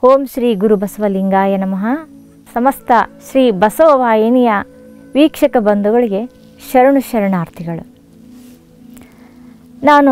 ಓಂ ಶ್ರೀ ಗುರು ಬಸವಲಿಂಗಾಯ ನಮಃ ಸಮಸ್ತ ಶ್ರೀ ಬಸವ ವಾಹಿನಿಯ ವೀಕ್ಷಕ ಬಂಧುಗಳಿಗೆ ಶರಣು ಶರಣಾರ್ಥಿಗಳು ನಾನು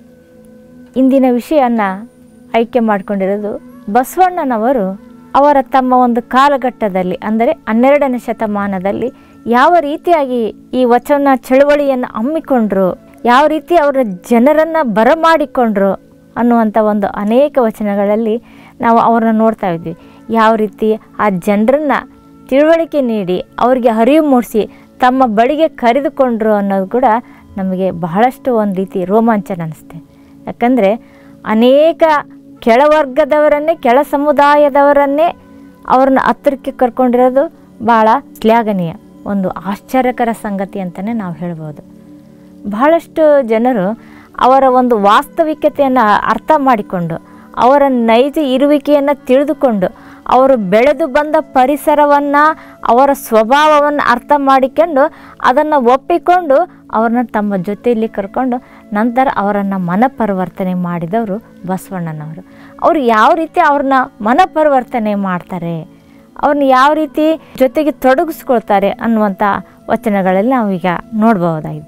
ಇಂದಿನ ವಿಷಯನ ಆಯ್ಕೆ ಮಾಡಿಕೊಂಡಿರೋದು ಬಸವಣ್ಣನವರು ಅವರ ತಮ್ಮ ಒಂದು ಕಾಲಘಟ್ಟದಲ್ಲಿ ಅಂದರೆ ಹನ್ನೆರಡನೇ ಶತಮಾನದಲ್ಲಿ ಯಾವ ರೀತಿಯಾಗಿ ಈ ವಚನ ಚಳುವಳಿಯನ್ನು ಹಮ್ಮಿಕೊಂಡ್ರು ಯಾವ ರೀತಿ ಅವರ ಜನರನ್ನು ಬರಮಾಡಿಕೊಂಡ್ರು ಅನ್ನುವಂಥ ಒಂದು ಅನೇಕ ವಚನಗಳಲ್ಲಿ ನಾವು ಅವರನ್ನು ನೋಡ್ತಾ ಇದ್ವಿ ಯಾವ ರೀತಿ ಆ ಜನರನ್ನು ತಿಳುವಳಿಕೆ ನೀಡಿ ಅವರಿಗೆ ಅರಿವು ಮೂಡಿಸಿ ತಮ್ಮ ಬಳಿಗೆ ಕರೆದುಕೊಂಡ್ರು ಅನ್ನೋದು ಕೂಡ ನಮಗೆ ಬಹಳಷ್ಟು ಒಂದು ರೀತಿ ರೋಮಾಂಚನ ಅನ್ನಿಸುತ್ತೆ ಯಾಕಂದರೆ ಅನೇಕ ಕೆಳವರ್ಗದವರನ್ನೇ ಕೆಳ ಸಮುದಾಯದವರನ್ನೇ ಅವ್ರನ್ನ ಹತ್ತಿರಕ್ಕೆ ಕರ್ಕೊಂಡಿರೋದು ಭಾಳ ಶ್ಲಾಘನೀಯ ಒಂದು ಆಶ್ಚರ್ಯಕರ ಸಂಗತಿ ಅಂತಲೇ ನಾವು ಹೇಳ್ಬೋದು ಬಹಳಷ್ಟು ಜನರು ಅವರ ಒಂದು ವಾಸ್ತವಿಕತೆಯನ್ನು ಅರ್ಥ ಮಾಡಿಕೊಂಡು ಅವರ ನೈಜ ಇರುವಿಕೆಯನ್ನು ತಿಳಿದುಕೊಂಡು ಅವರು ಬೆಳೆದು ಬಂದ ಪರಿಸರವನ್ನು ಅವರ ಸ್ವಭಾವವನ್ನು ಅರ್ಥ ಮಾಡಿಕೊಂಡು ಅದನ್ನು ಒಪ್ಪಿಕೊಂಡು ಅವ್ರನ್ನ ತಮ್ಮ ಜೊತೆಯಲ್ಲಿ ಕರ್ಕೊಂಡು ನಂತರ ಅವರನ್ನು ಮನಪರಿವರ್ತನೆ ಮಾಡಿದವರು ಬಸವಣ್ಣನವರು ಅವರು ಯಾವ ರೀತಿ ಅವ್ರನ್ನ ಮನಪರಿವರ್ತನೆ ಮಾಡ್ತಾರೆ ಅವ್ರನ್ನ ಯಾವ ರೀತಿ ಜೊತೆಗೆ ತೊಡಗಿಸ್ಕೊಳ್ತಾರೆ ಅನ್ನುವಂಥ ವಚನಗಳಲ್ಲಿ ನಾವೀಗ ನೋಡ್ಬೋದಾಗಿದೆ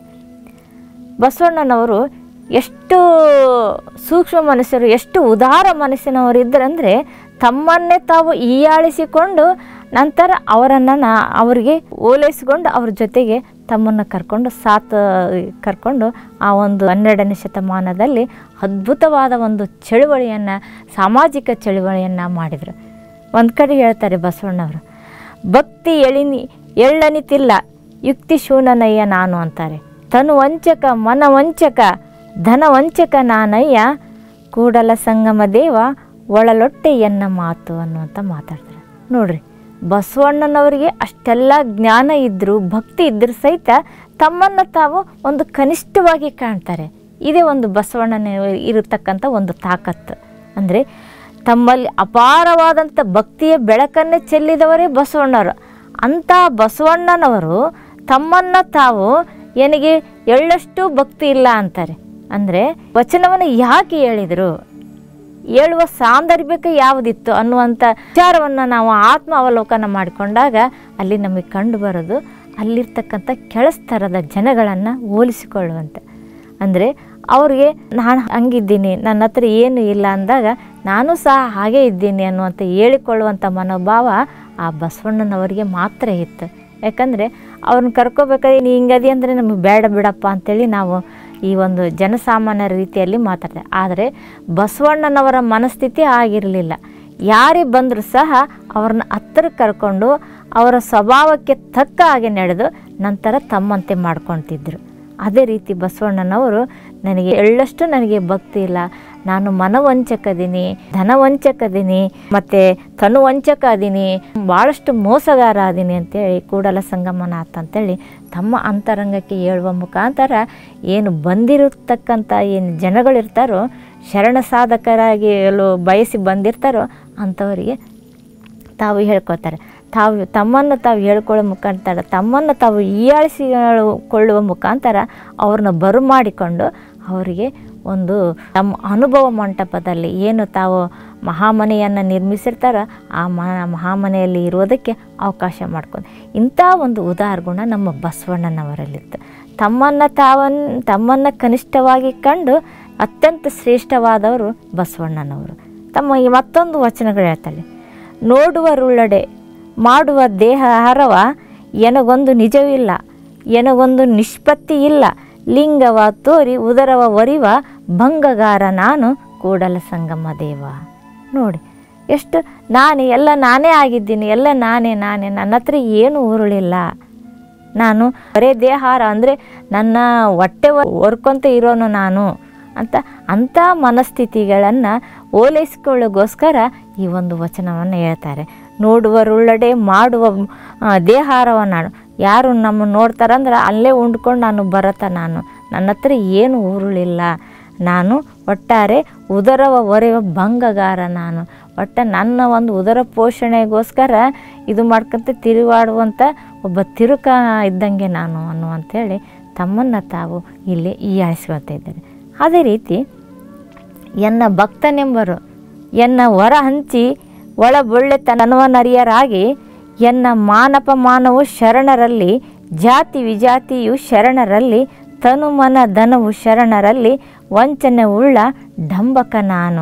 ಬಸವಣ್ಣನವರು ಎಷ್ಟು ಸೂಕ್ಷ್ಮ ಮನಸ್ಸರು ಎಷ್ಟು ಉದಾರ ಮನಸ್ಸಿನವರು ಇದ್ದರಂದರೆ ತಮ್ಮನ್ನೇ ತಾವು ಹೀಯಾಳಿಸಿಕೊಂಡು ನಂತರ ಅವರನ್ನು ನಾ ಅವರಿಗೆ ಓಲೈಸಿಕೊಂಡು ಅವ್ರ ಜೊತೆಗೆ ತಮ್ಮನ್ನು ಕರ್ಕೊಂಡು ಸಾತ್ ಕರ್ಕೊಂಡು ಆ ಒಂದು ಹನ್ನೆರಡನೇ ಶತಮಾನದಲ್ಲಿ ಅದ್ಭುತವಾದ ಒಂದು ಚಳುವಳಿಯನ್ನು ಸಾಮಾಜಿಕ ಚಳುವಳಿಯನ್ನು ಮಾಡಿದರು ಒಂದು ಕಡೆ ಹೇಳ್ತಾರೆ ಬಸವಣ್ಣವರು ಭಕ್ತಿ ಎಳಿನಿ ಎಳ್ಳನಿತಿಲ್ಲ ಯುಕ್ತಿ ಶೂನನಯ್ಯ ನಾನು ಅಂತಾರೆ ತನು ವಂಚಕ ಮನ ವಂಚಕ ಧನ ವಂಚಕ ನಾನಯ್ಯ ಕೂಡಲ ಸಂಗಮ ದೇವ ಒಳಲೊಟ್ಟೆ ಎನ್ನ ಮಾತು ಅನ್ನುವಂಥ ಮಾತಾಡ್ತಾರೆ ನೋಡ್ರಿ ಬಸವಣ್ಣನವರಿಗೆ ಅಷ್ಟೆಲ್ಲ ಜ್ಞಾನ ಇದ್ದರೂ ಭಕ್ತಿ ಇದ್ದರೂ ಸಹಿತ ತಮ್ಮನ್ನು ತಾವು ಒಂದು ಕನಿಷ್ಠವಾಗಿ ಕಾಣ್ತಾರೆ ಇದೇ ಒಂದು ಬಸವಣ್ಣನ ಇರತಕ್ಕಂಥ ಒಂದು ತಾಕತ್ತು ಅಂದರೆ ತಮ್ಮಲ್ಲಿ ಅಪಾರವಾದಂಥ ಭಕ್ತಿಯ ಬೆಳಕನ್ನೇ ಚೆಲ್ಲಿದವರೇ ಬಸವಣ್ಣವರು ಅಂಥ ಬಸವಣ್ಣನವರು ತಮ್ಮನ್ನು ತಾವು ನನಗೆ ಎಳ್ಳಷ್ಟು ಭಕ್ತಿ ಇಲ್ಲ ಅಂತಾರೆ ಅಂದರೆ ವಚನವನ್ನು ಯಾಕೆ ಹೇಳಿದರು ಹೇಳುವ ಸಾಂದರ್ಭಿಕ ಯಾವುದಿತ್ತು ಅನ್ನುವಂಥ ವಿಚಾರವನ್ನು ನಾವು ಆತ್ಮ ಅವಲೋಕನ ಮಾಡಿಕೊಂಡಾಗ ಅಲ್ಲಿ ನಮಗೆ ಕಂಡು ಬರೋದು ಅಲ್ಲಿರ್ತಕ್ಕಂಥ ಕೆಳಸ್ತರದ ಜನಗಳನ್ನು ಹೋಲಿಸಿಕೊಳ್ಳುವಂತೆ ಅಂದರೆ ಅವ್ರಿಗೆ ನಾನು ಹಂಗಿದ್ದೀನಿ ನನ್ನ ಹತ್ರ ಏನು ಇಲ್ಲ ಅಂದಾಗ ನಾನು ಸಹ ಹಾಗೇ ಇದ್ದೀನಿ ಅನ್ನುವಂಥ ಹೇಳಿಕೊಳ್ಳುವಂಥ ಮನೋಭಾವ ಆ ಬಸವಣ್ಣನವರಿಗೆ ಮಾತ್ರ ಇತ್ತು ಯಾಕಂದರೆ ಅವ್ರನ್ನ ಕರ್ಕೋಬೇಕಾದ್ರೆ ನೀ ಹಿಂಗದಿ ಅಂದರೆ ನಮಗೆ ಬೇಡ ಬಿಡಪ್ಪ ಅಂತೇಳಿ ನಾವು ಈ ಒಂದು ಜನಸಾಮಾನ್ಯರ ರೀತಿಯಲ್ಲಿ ಮಾತಾಡ್ತಾರೆ ಆದರೆ ಬಸವಣ್ಣನವರ ಮನಸ್ಥಿತಿ ಆಗಿರಲಿಲ್ಲ ಯಾರೇ ಬಂದರೂ ಸಹ ಅವ್ರನ್ನ ಹತ್ತಿರ ಕರ್ಕೊಂಡು ಅವರ ಸ್ವಭಾವಕ್ಕೆ ತಕ್ಕ ಹಾಗೆ ನಡೆದು ನಂತರ ತಮ್ಮಂತೆ ಮಾಡ್ಕೊತಿದ್ರು ಅದೇ ರೀತಿ ಬಸವಣ್ಣನವರು ನನಗೆ ಎಳ್ಳಷ್ಟು ನನಗೆ ಭಕ್ತಿ ಇಲ್ಲ ನಾನು ಮನವಂಚಕದೀನಿ ಧನವಂಚಕದೀನಿ ಮತ್ತು ತನುವಂಚಕ ಅದೀನಿ ಭಾಳಷ್ಟು ಮೋಸಗಾರ ಅದೀನಿ ಅಂತೇಳಿ ಕೂಡಲ ಸಂಗಮನಾಥ ಅಂತೇಳಿ ತಮ್ಮ ಅಂತರಂಗಕ್ಕೆ ಹೇಳುವ ಮುಖಾಂತರ ಏನು ಬಂದಿರತಕ್ಕಂಥ ಏನು ಜನಗಳಿರ್ತಾರೋ ಶರಣ ಸಾಧಕರಾಗಿ ಎಲ್ಲೋ ಬಯಸಿ ಬಂದಿರ್ತಾರೋ ಅಂಥವರಿಗೆ ತಾವು ಹೇಳ್ಕೊತಾರೆ ತಾವು ತಮ್ಮನ್ನು ತಾವು ಹೇಳ್ಕೊಳ್ಳೋ ಮುಖಾಂತರ ತಮ್ಮನ್ನು ತಾವು ಹೀಯಾಳಿಸಿಕೊಳ್ಳುವ ಮುಖಾಂತರ ಅವ್ರನ್ನ ಬರು ಮಾಡಿಕೊಂಡು ಅವರಿಗೆ ಒಂದು ತಮ್ಮ ಅನುಭವ ಮಂಟಪದಲ್ಲಿ ಏನು ತಾವು ಮಹಾಮನೆಯನ್ನು ನಿರ್ಮಿಸಿರ್ತಾರೋ ಆ ಮಹಾಮನೆಯಲ್ಲಿ ಇರೋದಕ್ಕೆ ಅವಕಾಶ ಮಾಡ್ಕೊಂಡು ಇಂಥ ಒಂದು ಉದಾರ ಗುಣ ನಮ್ಮ ಬಸವಣ್ಣನವರಲ್ಲಿತ್ತು ತಮ್ಮನ್ನು ತಾವನ್ ತಮ್ಮನ್ನು ಕನಿಷ್ಠವಾಗಿ ಕಂಡು ಅತ್ಯಂತ ಶ್ರೇಷ್ಠವಾದವರು ಬಸವಣ್ಣನವರು ತಮ್ಮ ಈ ಮತ್ತೊಂದು ವಚನಗಳು ಹೇಳ್ತಾರೆ ನೋಡುವರುಳ್ಳಡೆ ಮಾಡುವ ದೇಹ ಆಹಾರವ ಎನಗೊಂದು ನಿಜವಿಲ್ಲ ಎನಗೊಂದು ನಿಷ್ಪತ್ತಿ ಇಲ್ಲ ಲಿಂಗವ ತೋರಿ ಉದರವ ಒರಿವ ಭಂಗಗಾರ ನಾನು ಕೂಡಲ ಸಂಗಮ ದೇವ ನೋಡಿ ಎಷ್ಟು ನಾನೇ ಎಲ್ಲ ನಾನೇ ಆಗಿದ್ದೀನಿ ಎಲ್ಲ ನಾನೇ ನಾನೇ ನನ್ನ ಹತ್ರ ಏನು ಉರುಳಿಲ್ಲ ನಾನು ಬರೇ ದೇಹಾರ ಅಂದರೆ ನನ್ನ ಹೊಟ್ಟೆ ಹೊರ್ಕೊಂತ ಇರೋನು ನಾನು ಅಂತ ಅಂಥ ಮನಸ್ಥಿತಿಗಳನ್ನು ಓಲೈಸಿಕೊಳ್ಳೋಗೋಸ್ಕರ ಈ ಒಂದು ವಚನವನ್ನು ಹೇಳ್ತಾರೆ ನೋಡುವರುಳ್ಳಡೆ ಮಾಡುವ ದೇಹಾರವ ನಾನು ಯಾರು ನಮ್ಮನ್ನು ನೋಡ್ತಾರಂದ್ರೆ ಅಲ್ಲೇ ಉಂಡ್ಕೊಂಡು ನಾನು ಬರತ್ತ ನಾನು ನನ್ನ ಹತ್ರ ಏನು ಉರುಳಿಲ್ಲ ನಾನು ಒಟ್ಟಾರೆ ಉದರವ ಒರೆಯುವ ಭಂಗಗಾರ ನಾನು ಒಟ್ಟು ನನ್ನ ಒಂದು ಉದರ ಪೋಷಣೆಗೋಸ್ಕರ ಇದು ಮಾಡ್ಕೊಂತ ತಿರುಗಾಡುವಂಥ ಒಬ್ಬ ತಿರುಕ ಇದ್ದಂಗೆ ನಾನು ಅನ್ನುವಂಥೇಳಿ ತಮ್ಮನ್ನು ತಾವು ಇಲ್ಲಿ ಹೀಯಾಳಿಸ್ಕೊಳ್ತಾ ಇದ್ದಾರೆ ಅದೇ ರೀತಿ ಎನ್ನ ಭಕ್ತನೆಂಬರು ಎನ್ನ ಹೊರ ಹಂಚಿ ಒಳಬೊಳ್ಳೆತನವನರಿಯರಾಗಿ ಎನ್ನ ಮಾನಪಮಾನವು ಶರಣರಲ್ಲಿ ಜಾತಿ ವಿಜಾತಿಯು ಶರಣರಲ್ಲಿ ತನುಮನ ಧನವು ಶರಣರಲ್ಲಿ ವಂಚನೆ ಉಳ್ಳ ಡಂಬಕ ನಾನು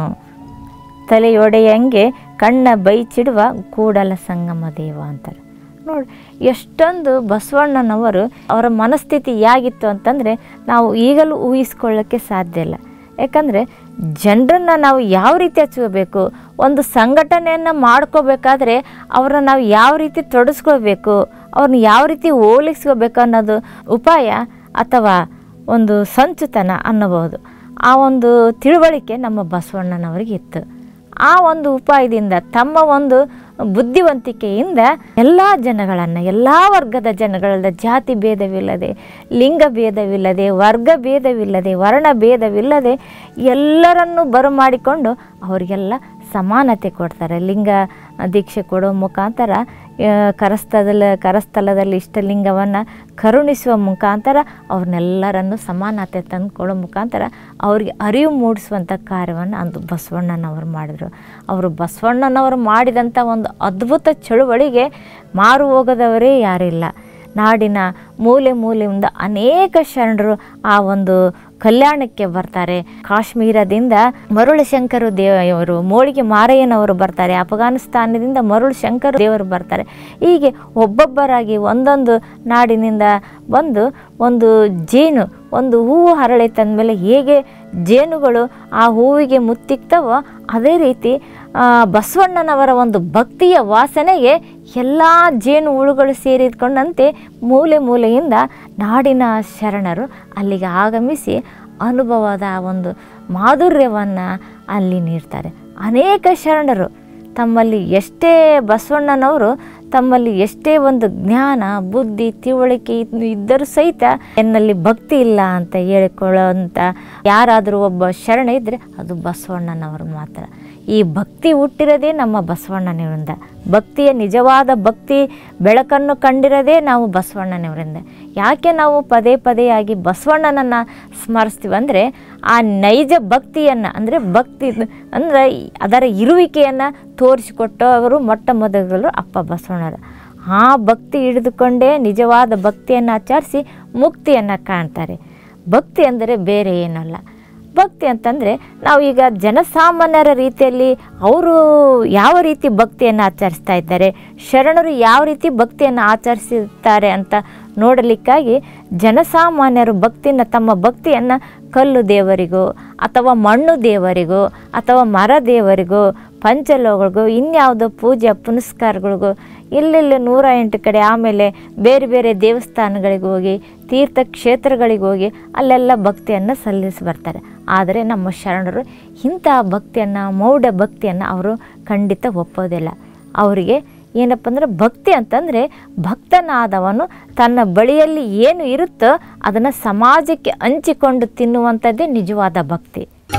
ತಲೆಯೊಡೆಯಂಗೆ ಕಣ್ಣ ಬೈಚಿಡುವ ಕೂಡಲ ಸಂಗಮ ದೇವ ಅಂತಾರೆ ನೋಡಿ ಎಷ್ಟೊಂದು ಬಸವಣ್ಣನವರು ಅವರ ಮನಸ್ಥಿತಿ ಹೇಗಿತ್ತು ಅಂತಂದರೆ ನಾವು ಈಗಲೂ ಊಹಿಸ್ಕೊಳ್ಳೋಕ್ಕೆ ಸಾಧ್ಯ ಇಲ್ಲ ಯಾಕಂದರೆ ಜನರನ್ನು ನಾವು ಯಾವ ರೀತಿ ಹಚ್ಕೋಬೇಕು ಒಂದು ಸಂಘಟನೆಯನ್ನು ಮಾಡ್ಕೋಬೇಕಾದ್ರೆ ಅವ್ರನ್ನ ನಾವು ಯಾವ ರೀತಿ ತೊಡಸ್ಕೊಳ್ಬೇಕು ಅವ್ರನ್ನ ಯಾವ ರೀತಿ ಹೋಲಿಸ್ಕೋಬೇಕು ಅನ್ನೋದು ಉಪಾಯ ಅಥವಾ ಒಂದು ಸಂಚುತನ ಅನ್ನಬಹುದು ಆ ಒಂದು ತಿಳುವಳಿಕೆ ನಮ್ಮ ಬಸವಣ್ಣನವರಿಗೆ ಇತ್ತು ಆ ಒಂದು ಉಪಾಯದಿಂದ ತಮ್ಮ ಒಂದು ಬುದ್ಧಿವಂತಿಕೆಯಿಂದ ಎಲ್ಲ ಜನಗಳನ್ನು ಎಲ್ಲ ವರ್ಗದ ಜನಗಳ ಜಾತಿ ಭೇದವಿಲ್ಲದೆ ಲಿಂಗ ಭೇದವಿಲ್ಲದೆ ವರ್ಗ ಭೇದವಿಲ್ಲದೆ ವರ್ಣ ಭೇದವಿಲ್ಲದೆ ಎಲ್ಲರನ್ನೂ ಬರಮಾಡಿಕೊಂಡು ಅವರಿಗೆಲ್ಲ ಸಮಾನತೆ ಕೊಡ್ತಾರೆ ಲಿಂಗ ದೀಕ್ಷೆ ಕೊಡೋ ಮುಖಾಂತರ ಆ, ಕರಸ್ಥಲದಲ್ಲಿ ಕರಸ್ಥಲದಲ್ಲಿ ಇಷ್ಟಲಿಂಗವನ್ನು ಕರುಣಿಸುವ ಮುಖಾಂತರ ಅವ್ರನ್ನೆಲ್ಲರನ್ನು ಸಮಾನತೆ ತಂದುಕೊಡೋ ಮುಖಾಂತರ ಅವ್ರಿಗೆ ಅರಿವು ಮೂಡಿಸುವಂಥ ಕಾರ್ಯವನ್ನು ಅಂದು ಬಸವಣ್ಣನವರು ಮಾಡಿದರು ಅವರು ಬಸವಣ್ಣನವರು ಮಾಡಿದಂಥ ಒಂದು ಅದ್ಭುತ ಚಳುವಳಿಗೆ ಮಾರು ಹೋಗದವರೇ ಯಾರಿಲ್ಲ ನಾಡಿನ ಮೂಲೆ ಮೂಲೆಯಿಂದ ಅನೇಕ ಶರಣರು ಆ ಒಂದು ಕಲ್ಯಾಣಕ್ಕೆ ಬರ್ತಾರೆ ಕಾಶ್ಮೀರದಿಂದ ಮರುಳು ಶಂಕರ ದೇವರು ಮೋಳಿಗೆ ಮಾರಯ್ಯನವರು ಬರ್ತಾರೆ ಅಫಘಾನಿಸ್ತಾನದಿಂದ ಮರುಳು ಶಂಕರ ದೇವರು ಬರ್ತಾರೆ ಹೀಗೆ ಒಬ್ಬೊಬ್ಬರಾಗಿ ಒಂದೊಂದು ನಾಡಿನಿಂದ ಬಂದು ಒಂದು ಜೇನು ಒಂದು ಹೂವು ಹರಳೆ ತಂದಮೇಲೆ ಹೇಗೆ ಜೇನುಗಳು ಆ ಹೂವಿಗೆ ಮುತ್ತಿಕ್ತವೋ ಅದೇ ರೀತಿ ಆ, ಬಸವಣ್ಣನವರ ಒಂದು ಭಕ್ತಿಯ ವಾಸನೆಗೆ ಎಲ್ಲ ಜೇನು ಹುಳುಗಳು ಸೇರಿಕೊಂಡಂತೆ ಮೂಲೆ ಮೂಲೆಯಿಂದ ನಾಡಿನ ಶರಣರು ಅಲ್ಲಿಗೆ ಆಗಮಿಸಿ ಅನುಭವದ ಒಂದು ಮಾಧುರ್ಯವನ್ನು ಅಲ್ಲಿ ನೀಡ್ತಾರೆ ಅನೇಕ ಶರಣರು ತಮ್ಮಲ್ಲಿ ಎಷ್ಟೇ ಬಸವಣ್ಣನವರು ತಮ್ಮಲ್ಲಿ ಎಷ್ಟೇ ಒಂದು ಜ್ಞಾನ ಬುದ್ಧಿ ತಿಳುವಳಿಕೆ ಇದ್- ಇದ್ದರೂ ಸಹಿತ ಎನ್ನಲ್ಲಿ ಭಕ್ತಿ ಇಲ್ಲ ಅಂತ ಹೇಳಿಕೊಳ್ಳೋಂಥ ಯಾರಾದರೂ ಒಬ್ಬ ಶರಣ ಇದ್ದರೆ ಅದು ಬಸವಣ್ಣನವರು ಮಾತ್ರ ಈ ಭಕ್ತಿ ಹುಟ್ಟಿರೋದೇ ನಮ್ಮ ಬಸವಣ್ಣನವರಿಂದ ಭಕ್ತಿಯ ನಿಜವಾದ ಭಕ್ತಿ ಬೆಳಕನ್ನು ಕಂಡಿರೋದೇ ನಾವು ಬಸವಣ್ಣನವರಿಂದ ಯಾಕೆ ನಾವು ಪದೇ ಪದೇ ಆಗಿ ಬಸವಣ್ಣನನ್ನು ಸ್ಮರಿಸ್ತೀವಿ ಅಂದರೆ ಆ ನೈಜ ಭಕ್ತಿಯನ್ನು ಅಂದರೆ ಭಕ್ತಿ ಅಂದರೆ ಅದರ ಇರುವಿಕೆಯನ್ನು ತೋರಿಸಿಕೊಟ್ಟವರು ಮೊಟ್ಟ ಮೊದಲು ಅಪ್ಪ ಬಸವಣ್ಣರು ಆ ಭಕ್ತಿ ಹಿಡಿದುಕೊಂಡೇ ನಿಜವಾದ ಭಕ್ತಿಯನ್ನು ಆಚರಿಸಿ ಮುಕ್ತಿಯನ್ನು ಕಾಣ್ತಾರೆ ಭಕ್ತಿ ಅಂದರೆ ಬೇರೆ ಏನಲ್ಲ ಭಕ್ತಿ ಅಂತಂದರೆ ನಾವು ಈಗ ಜನಸಾಮಾನ್ಯರ ರೀತಿಯಲ್ಲಿ ಅವರು ಯಾವ ರೀತಿ ಭಕ್ತಿಯನ್ನು ಆಚರಿಸ್ತಾ ಇದ್ದಾರೆ ಶರಣರು ಯಾವ ರೀತಿ ಭಕ್ತಿಯನ್ನು ಆಚರಿಸುತ್ತಾರೆ ಅಂತ ನೋಡಲಿಕ್ಕಾಗಿ ಜನಸಾಮಾನ್ಯರು ಭಕ್ತಿನ ತಮ್ಮ ಭಕ್ತಿಯನ್ನು ಕಲ್ಲು ದೇವರಿಗೂ ಅಥವಾ ಮಣ್ಣು ದೇವರಿಗೂ ಅಥವಾ ಮರ ದೇವರಿಗೂ ಪಂಚಲೋಗಳಿಗೂ ಇನ್ಯಾವುದೋ ಪೂಜೆ ಪುನಸ್ಕಾರಗಳಿಗೂ ಇಲ್ಲೆಲ್ಲ ನೂರ ಎಂಟು ಕಡೆ ಆಮೇಲೆ ಬೇರೆ ಬೇರೆ ದೇವಸ್ಥಾನಗಳಿಗೆ ಹೋಗಿ ತೀರ್ಥಕ್ಷೇತ್ರಗಳಿಗೆ ಹೋಗಿ ಅಲ್ಲೆಲ್ಲ ಭಕ್ತಿಯನ್ನು ಸಲ್ಲಿಸಿ ಬರ್ತಾರೆ ಆದರೆ ನಮ್ಮ ಶರಣರು ಇಂತಹ ಭಕ್ತಿಯನ್ನು ಮೌಢ ಭಕ್ತಿಯನ್ನು ಅವರು ಖಂಡಿತ ಒಪ್ಪೋದಿಲ್ಲ ಅವರಿಗೆ ಏನಪ್ಪ ಅಂದರೆ ಭಕ್ತಿ ಅಂತಂದರೆ ಭಕ್ತನಾದವನು ತನ್ನ ಬಳಿಯಲ್ಲಿ ಏನು ಇರುತ್ತೋ ಅದನ್ನು ಸಮಾಜಕ್ಕೆ ಹಂಚಿಕೊಂಡು ತಿನ್ನುವಂಥದ್ದೇ ನಿಜವಾದ ಭಕ್ತಿ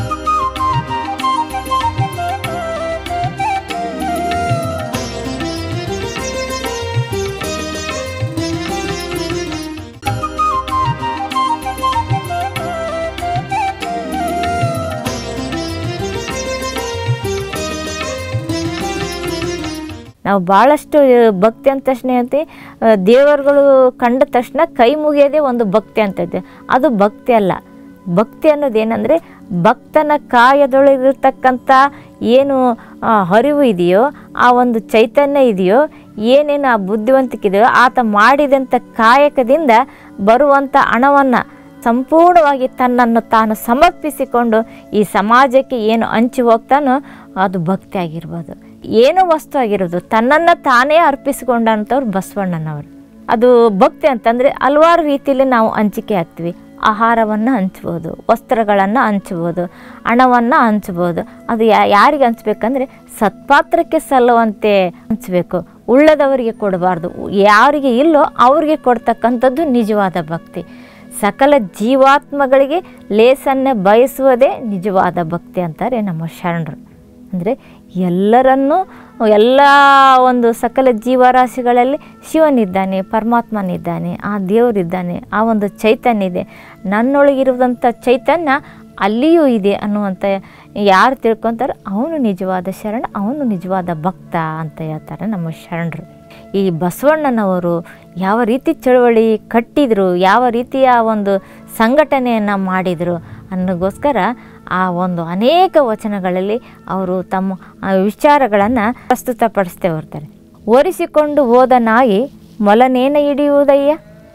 ನಾವು ಭಾಳಷ್ಟು ಭಕ್ತಿ ಅಂದ ತಕ್ಷಣ ಹೇಳ್ತೀವಿ ಆ, ದೇವರುಗಳು ಕಂಡ ತಕ್ಷಣ ಕೈ ಮುಗಿಯೋದೇ ಒಂದು ಭಕ್ತಿ ಅಂತೈತೆ ಅದು ಭಕ್ತಿ ಅಲ್ಲ ಭಕ್ತಿ ಅನ್ನೋದೇನೆಂದರೆ ಭಕ್ತನ ಕಾಯದೊಳಗಿರ್ತಕ್ಕಂಥ ಏನು ಆ, ಅರಿವು ಇದೆಯೋ ಆ ಒಂದು ಚೈತನ್ಯ ಇದೆಯೋ ಏನೇನು ಆ ಬುದ್ಧಿವಂತಿಕೆ ಇದೆಯೋ ಆತ ಮಾಡಿದಂಥ ಕಾಯಕದಿಂದ ಬರುವಂಥ ಹಣವನ್ನು ಸಂಪೂರ್ಣವಾಗಿ ತನ್ನನ್ನು ತಾನು ಸಮರ್ಪಿಸಿಕೊಂಡು ಈ ಸಮಾಜಕ್ಕೆ ಏನು ಹಂಚಿ ಹೋಗ್ತಾನೋ ಅದು ಭಕ್ತಿ ಆಗಿರ್ಬೋದು ಏನೋ ವಸ್ತು ಆಗಿರೋದು ತನ್ನನ್ನು ತಾನೇ ಅರ್ಪಿಸಿಕೊಂಡಂಥವ್ರು ಬಸವಣ್ಣನವರು ಅದು ಭಕ್ತಿ ಅಂತಂದರೆ ಹಲವಾರು ರೀತಿಯಲ್ಲಿ ನಾವು ಹಂಚಿಕೆ ಆಗ್ತೀವಿ ಆಹಾರವನ್ನು ಹಂಚ್ಬೋದು ವಸ್ತ್ರಗಳನ್ನು ಹಂಚ್ಬೋದು ಹಣವನ್ನು ಹಂಚ್ಬೋದು ಅದು ಯಾ ಯಾರಿಗೆ ಹಂಚ್ಬೇಕಂದ್ರೆ ಸತ್ಪಾತ್ರಕ್ಕೆ ಸಲ್ಲುವಂತೆ ಹಂಚಬೇಕು ಉಳ್ಳದವರಿಗೆ ಕೊಡಬಾರ್ದು ಯಾರಿಗೆ ಇಲ್ಲೋ ಅವ್ರಿಗೆ ಕೊಡ್ತಕ್ಕಂಥದ್ದು ನಿಜವಾದ ಭಕ್ತಿ ಸಕಲ ಜೀವಾತ್ಮಗಳಿಗೆ ಲೇಸನ್ನೇ ಬಯಸುವುದೇ ನಿಜವಾದ ಭಕ್ತಿ ಅಂತಾರೆ ನಮ್ಮ ಶರಣರು ಅಂದರೆ ಎಲ್ಲರನ್ನೂ ಎಲ್ಲ ಒಂದು ಸಕಲ ಜೀವರಾಶಿಗಳಲ್ಲಿ ಶಿವನಿದ್ದಾನೆ ಪರಮಾತ್ಮನಿದ್ದಾನೆ ಆ ದೇವರಿದ್ದಾನೆ ಆ ಒಂದು ಚೈತನ್ಯ ಇದೆ ನನ್ನೊಳಗಿರುವಂಥ ಚೈತನ್ಯ ಅಲ್ಲಿಯೂ ಇದೆ ಅನ್ನುವಂಥ ಯಾರು ತಿಳ್ಕೊತಾರೆ ಅವನು ನಿಜವಾದ ಶರಣ ಅವನು ನಿಜವಾದ ಭಕ್ತ ಅಂತ ಹೇಳ್ತಾರೆ ನಮ್ಮ ಶರಣರು ಈ ಬಸವಣ್ಣನವರು ಯಾವ ರೀತಿ ಚಳವಳಿ ಕಟ್ಟಿದರು ಯಾವ ರೀತಿಯ ಒಂದು ಸಂಘಟನೆಯನ್ನು ಮಾಡಿದರು ಅನ್ನೋಗೋಸ್ಕರ ಆ ಒಂದು ಅನೇಕ ವಚನಗಳಲ್ಲಿ ಅವರು ತಮ್ಮ ವಿಚಾರಗಳನ್ನು ಪ್ರಸ್ತುತಪಡಿಸ್ತೇ ಬರ್ತಾರೆ ಒರೆಸಿಕೊಂಡು ಹೋದ ನಾಯಿ ಮೊಲನೇನ ಹಿಡಿಯುವುದಯ್ಯ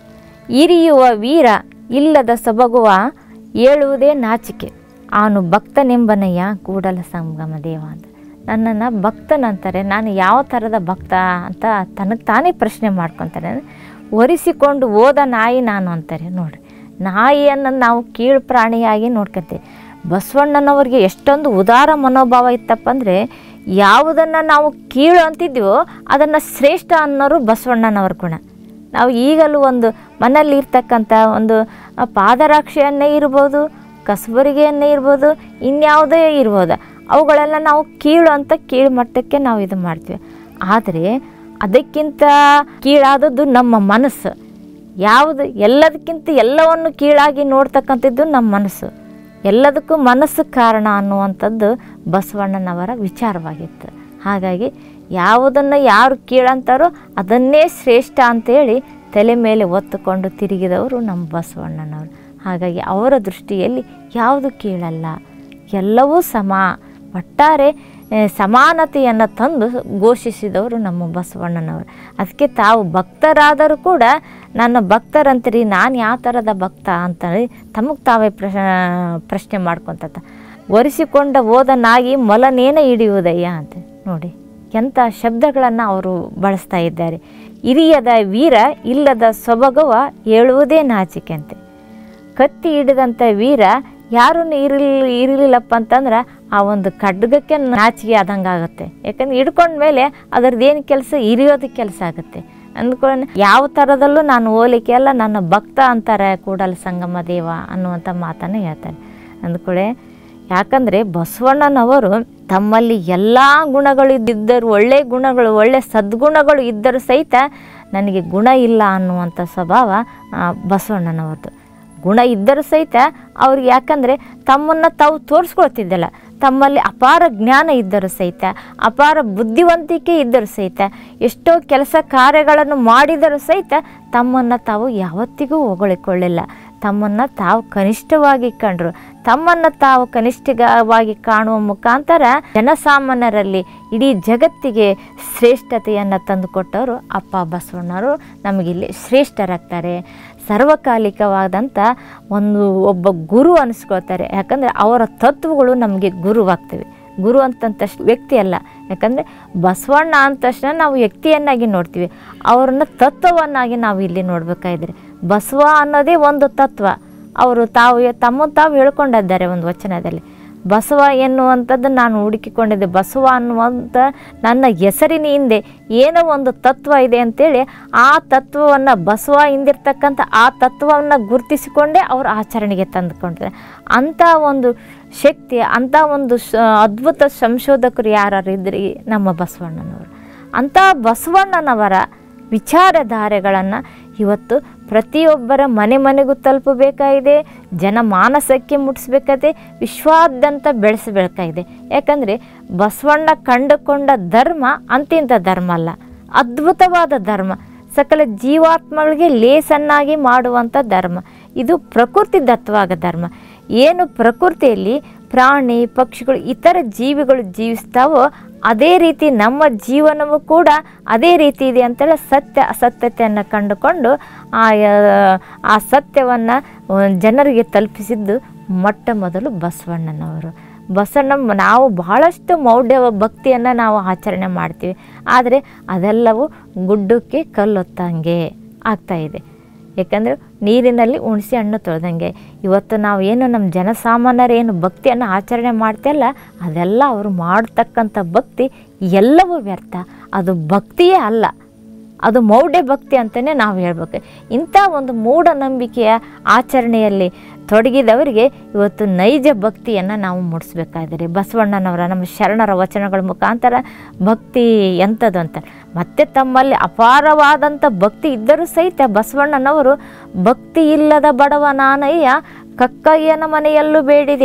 ಇರಿಯುವ ವೀರ ಇಲ್ಲದ ಸೊಬಗುವ ಏಳುವುದೇ ನಾಚಿಕೆ ಅವನು ಭಕ್ತನೆಂಬನಯ್ಯ ಕೂಡಲ ಸಂಗಮ ದೇವ ಅಂತ ನನ್ನನ್ನು ಭಕ್ತನಂತಾರೆ ನಾನು ಯಾವ ಥರದ ಭಕ್ತ ಅಂತ ತನಗೆ ತಾನೇ ಪ್ರಶ್ನೆ ಮಾಡ್ಕೊತಾರೆ ಒರೆಸಿಕೊಂಡು ಹೋದ ನಾಯಿ ನಾನು ಅಂತಾರೆ ನೋಡ್ರಿ ನಾಯಿಯನ್ನು ನಾವು ಕೀಳು ಪ್ರಾಣಿಯಾಗಿ ನೋಡ್ಕೊತೀವಿ ಬಸವಣ್ಣನವ್ರಿಗೆ ಎಷ್ಟೊಂದು ಉದಾರ ಮನೋಭಾವ ಇತ್ತಪ್ಪ ಅಂದರೆ ಯಾವುದನ್ನು ನಾವು ಕೀಳು ಅಂತಿದ್ವೋ ಅದನ್ನು ಶ್ರೇಷ್ಠ ಅನ್ನೋರು ಬಸವಣ್ಣನವ್ರ ಗುಣ ನಾವು ಈಗಲೂ ಒಂದು ಮನೆಯಲ್ಲಿ ಇರ್ತಕ್ಕಂಥ ಒಂದು ಆ, ಪಾದರಕ್ಷೆಯನ್ನೇ ಇರ್ಬೋದು ಕಸಬರಿಗೆಯನ್ನೇ ಇರ್ಬೋದು ಇನ್ಯಾವುದೇ ಇರ್ಬೋದು ಅವುಗಳೆಲ್ಲ ನಾವು ಕೀಳು ಅಂತ ಕೀಳು ಮಟ್ಟಕ್ಕೆ ನಾವು ಇದು ಮಾಡ್ತೀವಿ ಆದರೆ ಅದಕ್ಕಿಂತ ಕೀಳಾದದ್ದು ನಮ್ಮ ಮನಸ್ಸು ಯಾವುದು ಎಲ್ಲದಕ್ಕಿಂತ ಎಲ್ಲವನ್ನು ಕೀಳಾಗಿ ನೋಡ್ತಕ್ಕಂಥದ್ದು ನಮ್ಮ ಮನಸ್ಸು ಎಲ್ಲದಕ್ಕೂ ಮನಸ್ಸು ಕಾರಣ ಅನ್ನುವಂಥದ್ದು ಬಸವಣ್ಣನವರ ವಿಚಾರವಾಗಿತ್ತು ಹಾಗಾಗಿ ಯಾವುದನ್ನು ಯಾರು ಕೀಳಂತಾರೋ ಅದನ್ನೇ ಶ್ರೇಷ್ಠ ಅಂತೇಳಿ ತಲೆ ಮೇಲೆ ಹೊತ್ತುಕೊಂಡು ತಿರುಗಿದವರು ನಮ್ಮ ಬಸವಣ್ಣನವರು ಹಾಗಾಗಿ ಅವರ ದೃಷ್ಟಿಯಲ್ಲಿ ಯಾವುದು ಕೀಳಲ್ಲ ಎಲ್ಲವೂ ಸಮ ಒಟ್ಟಾರೆ ಆ, ಸಮಾನತೆಯನ್ನು ತಂದು ಘೋಷಿಸಿದವರು ನಮ್ಮ ಬಸವಣ್ಣನವರು ಅದಕ್ಕೆ ತಾವು ಭಕ್ತರಾದರೂ ಕೂಡ ನನ್ನ ಭಕ್ತರಂತೀರಿ ನಾನು ಯಾವ ಥರದ ಭಕ್ತ ಅಂತೇಳಿ ತಮಗೆ ತಾವೇ ಪ್ರಶ ಪ್ರಶ್ನೆ ಮಾಡ್ಕೊತ ಒರೆಸಿಕೊಂಡ ಹೋದ ನಾಯಿ ಮೊಲನೇನ ಹಿಡಿಯುವುದಯ್ಯ ಅಂತ ನೋಡಿ ಎಂಥ ಶಬ್ದಗಳನ್ನು ಅವರು ಬಳಸ್ತಾ ಇದ್ದಾರೆ ಹಿರಿಯದ ವೀರ ಇಲ್ಲದ ಸೊಬಗವ ಹೇಳುವುದೇ ನಾಚಿಕೆ ಅಂತೆ ಕತ್ತಿ ಹಿಡಿದಂಥ ವೀರ ಯಾರೂ ಇರಲಿಲ್ಲ ಇರಲಿಲ್ಲಪ್ಪ ಅಂತಂದ್ರೆ ಆ ಒಂದು ಖಡ್ಗಕ್ಕೆ ನಾಚಿಕೆ ಆದಂಗೆ ಆಗುತ್ತೆ ಯಾಕಂದ್ರೆ ಹಿಡ್ಕೊಂಡ ಮೇಲೆ ಅದರದ್ದೇನು ಕೆಲಸ ಇರಿಯೋದು ಕೆಲಸ ಆಗುತ್ತೆ ಅಂದ್ಕೊಂಡು ಯಾವ ಥರದಲ್ಲೂ ನಾನು ಹೋಲಿಕೆ ಅಲ್ಲ ನನ್ನ ಭಕ್ತ ಅಂತಾರೆ ಕೂಡಲ ಸಂಗಮ ದೇವ ಅನ್ನುವಂಥ ಮಾತನ್ನು ಹೇಳ್ತಾರೆ ಅಂದ್ಕೊಳ್ಳೆ ಯಾಕಂದರೆ ಬಸವಣ್ಣನವರು ತಮ್ಮಲ್ಲಿ ಎಲ್ಲ ಗುಣಗಳು ಇದ್ದರು ಒಳ್ಳೆ ಗುಣಗಳು ಒಳ್ಳೆ ಸದ್ಗುಣಗಳು ಇದ್ದರೂ ಸಹಿತ ನನಗೆ ಗುಣ ಇಲ್ಲ ಅನ್ನುವಂಥ ಸ್ವಭಾವ ಆ, ಬಸವಣ್ಣನವ್ರದ್ದು ಗುಣ ಇದ್ದರೂ ಸಹಿತ ಅವ್ರಿಗೆ ಯಾಕಂದರೆ ತಮ್ಮನ್ನು ತಾವು ತೋರಿಸ್ಕೊಳ್ತಿದ್ದಲ್ಲ ತಮ್ಮಲ್ಲಿ ಅಪಾರ ಜ್ಞಾನ ಇದ್ದರೂ ಸಹಿತ ಅಪಾರ ಬುದ್ಧಿವಂತಿಕೆ ಇದ್ದರೂ ಸಹಿತ ಎಷ್ಟೋ ಕೆಲಸ ಕಾರ್ಯಗಳನ್ನು ಮಾಡಿದರೂ ಸಹಿತ ತಮ್ಮನ್ನು ತಾವು ಯಾವತ್ತಿಗೂ ಹೊಗಳಿಕೊಳ್ಳಿಲ್ಲ ತಮ್ಮನ್ನು ತಾವು ಕನಿಷ್ಠವಾಗಿ ಕಂಡರು ತಮ್ಮನ್ನು ತಾವು ಕನಿಷ್ಠವಾಗಿ ಕಾಣುವ ಮುಖಾಂತರ ಜನಸಾಮಾನ್ಯರಲ್ಲಿ ಇಡೀ ಜಗತ್ತಿಗೆ ಶ್ರೇಷ್ಠತೆಯನ್ನು ತಂದುಕೊಟ್ಟವರು ಅಪ್ಪ ಬಸವಣ್ಣವರು ನಮಗಿಲ್ಲಿ ಶ್ರೇಷ್ಠರಾಗ್ತಾರೆ ಸರ್ವಕಾಲಿಕವಾದಂಥ ಒಂದು ಒಬ್ಬ ಗುರು ಅನಿಸ್ಕೊಳ್ತಾರೆ ಯಾಕಂದರೆ ಅವರ ತತ್ವಗಳು ನಮಗೆ ಗುರುವಾಗ್ತವೆ ಗುರು ಅಂತಂದ ವ್ಯಕ್ತಿ ಅಲ್ಲ ಯಾಕಂದರೆ ಬಸವಣ್ಣ ಅಂದ ತಕ್ಷಣ ನಾವು ವ್ಯಕ್ತಿಯನ್ನಾಗಿ ನೋಡ್ತೀವಿ ಅವ್ರನ್ನ ತತ್ವವನ್ನಾಗಿ ನಾವು ಇಲ್ಲಿ ನೋಡಬೇಕಾದ್ರೆ ಬಸವ ಅನ್ನೋದೇ ಒಂದು ತತ್ವ ಅವರು ತಾವು ತಮ್ಮ ತಾವು ಹೇಳ್ಕೊಂಡಿದ್ದಾರೆ ಒಂದು ವಚನದಲ್ಲಿ ಬಸವ ಎನ್ನುವಂಥದ್ದು ನಾನು ಹುಡುಕಿಕೊಂಡಿದ್ದೆ ಬಸವ ಅನ್ನುವಂಥ ನನ್ನ ಹೆಸರಿನ ಹಿಂದೆ ಏನೋ ಒಂದು ತತ್ವ ಇದೆ ಅಂತೇಳಿ ಆ ತತ್ವವನ್ನು ಬಸವ ಹಿಂದಿರ್ತಕ್ಕಂಥ ಆ ತತ್ವವನ್ನು ಗುರುತಿಸಿಕೊಂಡೇ ಅವರು ಆಚರಣೆಗೆ ತಂದುಕೊಂಡಿದ್ದಾರೆ ಅಂಥ ಒಂದು ಶಕ್ತಿ ಅಂಥ ಒಂದು ಶ ಅದ್ಭುತ ಸಂಶೋಧಕರು ಯಾರು ಇದ್ರಿ ನಮ್ಮ ಬಸವಣ್ಣನವರು ಅಂಥ ಬಸವಣ್ಣನವರ ವಿಚಾರಧಾರೆಗಳನ್ನು ಇವತ್ತು ಪ್ರತಿಯೊಬ್ಬರ ಮನೆ ಮನೆಗೂ ತಲುಪಬೇಕಾಗಿದೆ ಜನಮಾನಸಕ್ಕೆ ಮುಟ್ಟಿಸ್ಬೇಕಾಗಿದೆ ವಿಶ್ವಾದ್ಯಂತ ಬೆಳೆಸಬೇಕಾಗಿದೆ ಯಾಕಂದರೆ ಬಸವಣ್ಣ ಕಂಡುಕೊಂಡ ಧರ್ಮ ಅಂತಿಂಥ ಧರ್ಮ ಅಲ್ಲ ಅದ್ಭುತವಾದ ಧರ್ಮ ಸಕಲ ಜೀವಾತ್ಮಗಳಿಗೆ ಲೇಸನ್ನಾಗಿ ಮಾಡುವಂಥ ಧರ್ಮ ಇದು ಪ್ರಕೃತಿ ದತ್ತವಾದ ಧರ್ಮ ಏನು ಪ್ರಕೃತಿಯಲ್ಲಿ ಪ್ರಾಣಿ ಪಕ್ಷಿಗಳು ಇತರ ಜೀವಿಗಳು ಜೀವಿಸ್ತಾವೋ ಅದೇ ರೀತಿ ನಮ್ಮ ಜೀವನವೂ ಕೂಡ ಅದೇ ರೀತಿ ಇದೆ ಅಂತೇಳಿ ಸತ್ಯ ಅಸತ್ಯತೆಯನ್ನು ಕಂಡುಕೊಂಡು ಆ ಆ, ಆ ಸತ್ಯವನ್ನು ಜನರಿಗೆ ತಲುಪಿಸಿದ್ದು ಮೊಟ್ಟ ಮೊದಲು ಬಸವಣ್ಣನವರು ಬಸವಣ್ಣ ನಾವು ಬಹಳಷ್ಟು ಮೌಢ್ಯ ಭಕ್ತಿಯನ್ನು ನಾವು ಆಚರಣೆ ಮಾಡ್ತೀವಿ ಆದರೆ ಅದೆಲ್ಲವೂ ಗುಡ್ಡಕ್ಕೆ ಕಲ್ಲೊತ್ತಂಗೆ ಆಗ್ತಾಯಿದೆ ಯಾಕಂದರೆ ನೀರಿನಲ್ಲಿ ಹುಣಸೆ ಹಣ್ಣು ತೊಳೆದಂಗೆ ಇವತ್ತು ನಾವು ಏನು ನಮ್ಮ ಜನಸಾಮಾನ್ಯರು ಏನು ಭಕ್ತಿಯನ್ನು ಆಚರಣೆ ಮಾಡ್ತಿಲ್ಲ ಅದೆಲ್ಲ ಅವರು ಮಾಡ್ತಕ್ಕಂಥ ಭಕ್ತಿ ಎಲ್ಲವೂ ವ್ಯರ್ಥ ಅದು ಭಕ್ತಿಯೇ ಅಲ್ಲ ಅದು ಮೌಢ್ಯ ಭಕ್ತಿ ಅಂತಲೇ ನಾವು ಹೇಳ್ಬೇಕು ಇಂಥ ಒಂದು ಮೂಢನಂಬಿಕೆಯ ಆಚರಣೆಯಲ್ಲಿ ತೊಡಗಿದವರಿಗೆ ಇವತ್ತು ನೈಜ ಭಕ್ತಿಯನ್ನು ನಾವು ಮೂಡಿಸ್ಬೇಕಾದ್ರೆ ಬಸವಣ್ಣನವರ ನಮ್ಮ ಶರಣರ ವಚನಗಳ ಮುಖಾಂತರ ಭಕ್ತಿ ಎಂಥದ್ದು ಅಂತ ಮತ್ತೆ ತಮ್ಮಲ್ಲಿ ಅಪಾರವಾದಂಥ ಭಕ್ತಿ ಇದ್ದರೂ ಸಹಿತ ಬಸವಣ್ಣನವರು ಭಕ್ತಿ ಇಲ್ಲದ ಬಡವ ನಾನಯ್ಯ ಕಕ್ಕಯ್ಯನ ಮನೆಯಲ್ಲೂ ಬೇಡಿದೆ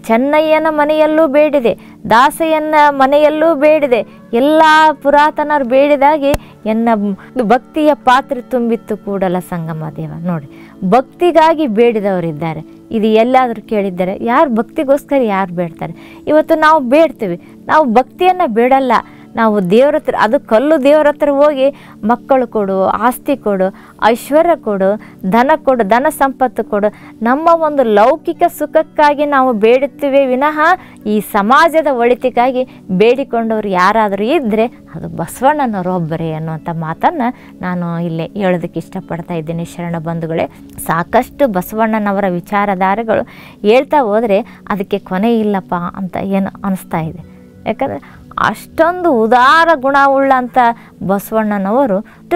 ಚೆನ್ನಯ್ಯನ ಮನೆಯಲ್ಲೂ ಬೇಡಿದೆ ದಾಸಯ್ಯನ ಮನೆಯಲ್ಲೂ ಬೇಡಿದೆ ಎಲ್ಲ ಪುರಾತನರು ಬೇಡಿದಾಗೆ ಎನ್ನ ಭಕ್ತಿಯ ಪಾತ್ರೆ ತುಂಬಿತ್ತು ಕೂಡಲ ಸಂಗಮ ದೇವ ನೋಡಿ ಭಕ್ತಿಗಾಗಿ ಬೇಡಿದವರಿದ್ದಾರೆ ಇದು ಎಲ್ಲಾದರೂ ಕೇಳಿದ್ದಾರೆ ಯಾರು ಭಕ್ತಿಗೋಸ್ಕರ ಯಾರು ಬೇಡ್ತಾರೆ ಇವತ್ತು ನಾವು ಬೇಡ್ತೀವಿ ನಾವು ಭಕ್ತಿಯನ್ನು ಬೇಡಲ್ಲ ನಾವು ದೇವ್ರ ಹತ್ರ ಅದು ಕಲ್ಲು ದೇವ್ರ ಹತ್ರ ಹೋಗಿ ಮಕ್ಕಳು ಕೊಡು ಆಸ್ತಿ ಕೊಡು ಐಶ್ವರ್ಯ ಕೊಡು ಧನ ಕೊಡು ಧನ ಸಂಪತ್ತು ಕೊಡು ನಮ್ಮ ಒಂದು ಲೌಕಿಕ ಸುಖಕ್ಕಾಗಿ ನಾವು ಬೇಡುತ್ತೇವೆ ವಿನಃ ಈ ಸಮಾಜದ ಒಳಿತಿಗಾಗಿ ಬೇಡಿಕೊಂಡವರು ಯಾರಾದರೂ ಇದ್ದರೆ ಅದು ಬಸವಣ್ಣನವರೊಬ್ಬರೇ ಅನ್ನುವಂಥ ಮಾತನ್ನು ನಾನು ಇಲ್ಲೇ ಹೇಳೋದಕ್ಕೆ ಇಷ್ಟಪಡ್ತಾ ಇದ್ದೀನಿ ಶರಣ ಬಂಧುಗಳೇ ಸಾಕಷ್ಟು ಬಸವಣ್ಣನವರ ವಿಚಾರಧಾರೆಗಳು ಹೇಳ್ತಾ ಹೋದರೆ ಅದಕ್ಕೆ ಕೊನೆ ಇಲ್ಲಪ್ಪ ಅಂತ ಏನು ಅನಿಸ್ತಾ ಇದೆ ಯಾಕಂದರೆ ಅಷ್ಟೊಂದು ಉದಾರ ಗುಣವುಳ್ಳಂಥ ಬಸವಣ್ಣನವರು ಅಷ್ಟು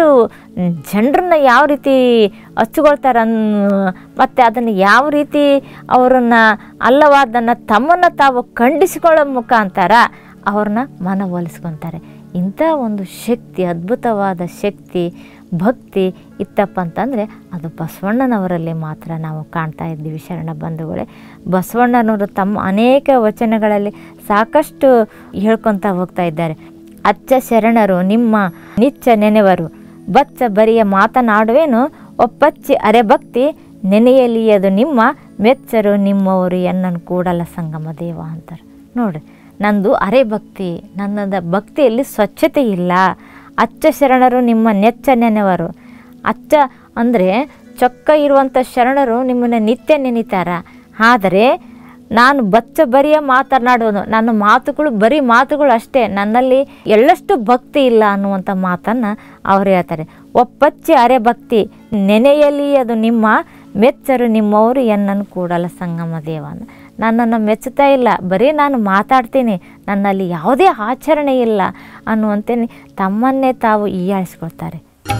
ಜನರನ್ನ ಯಾವ ರೀತಿ ಹಚ್ಕೊಳ್ತಾರೆ ಅನ್ ಮತ್ತು ಅದನ್ನು ಯಾವ ರೀತಿ ಅವರನ್ನು ಅಲ್ಲವಾದನ್ನು ತಮ್ಮನ್ನು ತಾವು ಖಂಡಿಸಿಕೊಳ್ಳೋ ಮುಖಾಂತರ ಅವ್ರನ್ನ ಮನವೊಲಿಸ್ಕೊತಾರೆ ಇಂಥ ಒಂದು ಶಕ್ತಿ ಅದ್ಭುತವಾದ ಶಕ್ತಿ ಭಕ್ತಿ ಇತ್ತಪ್ಪ ಅಂತಂದರೆ ಅದು ಬಸವಣ್ಣನವರಲ್ಲಿ ಮಾತ್ರ ನಾವು ಕಾಣ್ತಾ ಇದ್ದೀವಿ ಶರಣ ಬಂಧುಗಳೇ ಬಸವಣ್ಣನವರು ತಮ್ಮ ಅನೇಕ ವಚನಗಳಲ್ಲಿ ಸಾಕಷ್ಟು ಹೇಳ್ಕೊತಾ ಹೋಗ್ತಾ ಇದ್ದಾರೆ ಅಚ್ಚ ಶರಣರು ನಿಮ್ಮ ನಿಚ್ಚ ನೆನೆವರು ಬಚ್ಚ ಬರಿಯ ಮಾತನಾಡುವೇನು ಒಪ್ಪಚ್ಚಿ ಅರೆಭಕ್ತಿ ನೆನೆಯಲಿಯದು ನಿಮ್ಮ ಮೆಚ್ಚರು ನಿಮ್ಮವರು ಎನ್ನನ್ನು ಕೂಡಲ ಸಂಗಮ ದೇವ ಅಂತಾರೆ ನೋಡ್ರಿ ನಂದು ಅರೆ ಭಕ್ತಿ ನನ್ನದ ಭಕ್ತಿಯಲ್ಲಿ ಸ್ವಚ್ಛತೆ ಇಲ್ಲ ಅಚ್ಚ ಶರಣರು ನಿಮ್ಮ ನೆಚ್ಚ ನೆನೆವರು ಅಚ್ಚ ಅಂದರೆ ಚೊಕ್ಕ ಇರುವಂಥ ಶರಣರು ನಿಮ್ಮನ್ನು ನಿತ್ಯ ನೆನಿತಾರ ಆದರೆ ನಾನು ಬಚ್ಚ ಬರಿಯ ಮಾತನಾಡೋನು ನನ್ನ ಮಾತುಗಳು ಬರೀ ಮಾತುಗಳು ಅಷ್ಟೇ ನನ್ನಲ್ಲಿ ಎಳ್ಳಷ್ಟು ಭಕ್ತಿ ಇಲ್ಲ ಅನ್ನುವಂಥ ಮಾತನ್ನು ಅವ್ರು ಹೇಳ್ತಾರೆ ಒಪ್ಪಚ್ಚಿ ಅರೆ ಭಕ್ತಿ ನೆನೆಯಲಿ ಅದು ನಿಮ್ಮ ಮೆಚ್ಚರು ನಿಮ್ಮವರು ಎನ್ನನ್ನು ಕೂಡಲ ಸಂಗಮ ದೇವ ಅಂದ ನನ್ನನ್ನು ಮೆಚ್ಚುತ್ತಾ ಇಲ್ಲ ಬರೀ ನಾನು ಮಾತಾಡ್ತೀನಿ ನನ್ನಲ್ಲಿ ಯಾವುದೇ ಆಚರಣೆ ಇಲ್ಲ ಅನ್ನುವಂತೆ ತಮ್ಮನ್ನೇ ತಾವು ಹೀಯಾಳಿಸ್ಕೊಳ್ತಾರೆ